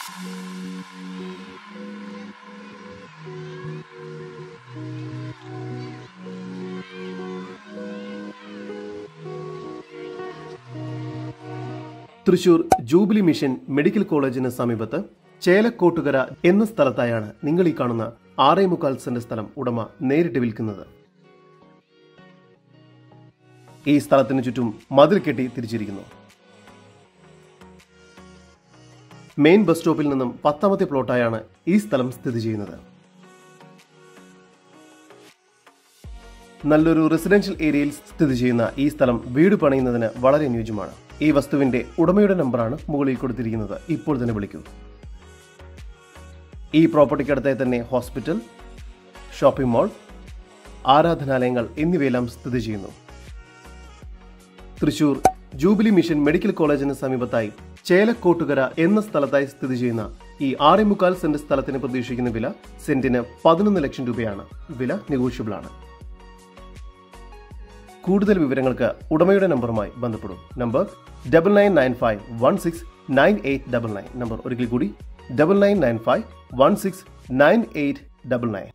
Thrissur jubilee mission medical കോളേജിന് സമീപത്ത് ചേലക്കോട്ടുകര എന്ന സ്ഥലത്തായാണ് നിങ്ങൾ ഈ കാണുന്ന ആറേ മുക്കാൽ സെന്റ് സ്ഥലം ഉടമ നേരിട്ട് വിൽക്കുന്നത് ഈ സ്ഥലത്തിന് ചുറ്റും മതിൽ കെട്ടി തിരിച്ചിരിക്കുന്നു മെയിൻ ബസ് സ്റ്റോപ്പിൽ നിന്നും പത്താമത്തെ പ്ലോട്ടായാണ് ഈ സ്ഥലം സ്ഥിതി ചെയ്യുന്നത് നല്ലൊരു റെസിഡൻഷ്യൽ ഏരിയയിൽ സ്ഥിതി ചെയ്യുന്ന ഈ സ്ഥലം വീട് പണിയുന്നതിന് വളരെ അനുയോജ്യമാണ് ഈ വസ്തുവിന്റെ ഉടമയുടെ നമ്പറാണ് മുകളിൽ കൊടുത്തിരിക്കുന്നത് ഇപ്പോൾ തന്നെ വിളിക്കൂ ഈ പ്രോപ്പർട്ടിക്കടുത്തായി തന്നെ ഹോസ്പിറ്റൽ ഷോപ്പിംഗ് മാൾ ആരാധനാലയങ്ങൾ എന്നിവയെല്ലാം സ്ഥിതി ചെയ്യുന്നു തൃശൂർ ജൂബിലി മിഷൻ മെഡിക്കൽ കോളേജിന് സമീപത്തായി ചേലക്കോട്ടുകര എന്ന സ്ഥലത്തായി സ്ഥിതി ചെയ്യുന്ന ഈ ആറേമുക്കാൽ സെന്റ് സ്ഥലത്തിന് പ്രതീക്ഷിക്കുന്ന വില സെന്റിന് പതിനൊന്ന് ലക്ഷം രൂപയാണ് വില നെഗോഷ്യബിൾ ആണ് കൂടുതൽ വിവരങ്ങൾക്ക് ഉടമയുടെ നമ്പറുമായി ബന്ധപ്പെടും number double nine nine five one six nine eight double nine number ഒരിക്കൽ കൂടി double nine nine five one six nine eight double nine